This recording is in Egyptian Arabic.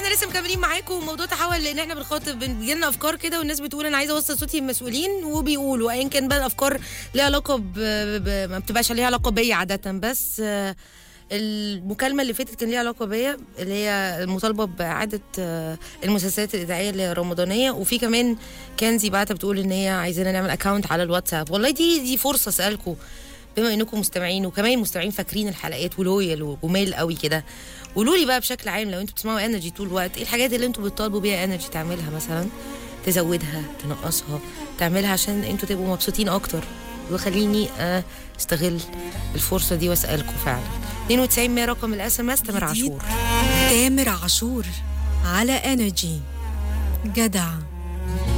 احنا لسه مكملين معاكم وموضوع تحول لان احنا بنخاطب بيجي لنا افكار كده والناس بتقول انا عايزه اوصل صوتي للمسؤولين وبيقولوا ايا كان بقى الافكار ليها علاقه ب... ب... ما بتبقاش ليها علاقه بيا عاده بس آه، المكالمه اللي فاتت كان ليها علاقه بيا اللي هي المطالبه باعاده آه، المسلسلات الاذاعيه اللي هي الرمضانيه وفي كمان كنزي بعتها بتقول ان هي عايزانا نعمل اكونت على الواتساب والله دي دي فرصه اسالكم بما انكم مستمعين وكمان المستمعين فاكرين الحلقات ولويال وجمال قوي كده قولوا لي بقى بشكل عام لو انتوا بتسمعوا انرجي طول الوقت ايه الحاجات اللي انتوا بتطالبوا بيها انرجي تعملها مثلا تزودها تنقصها تعملها عشان انتوا تبقوا مبسوطين اكتر وخليني آه، استغل الفرصه دي واسالكم فعلا 92 100 رقم الاس ام اس تامر جديد. عاشور تامر عاشور على انرجي جدع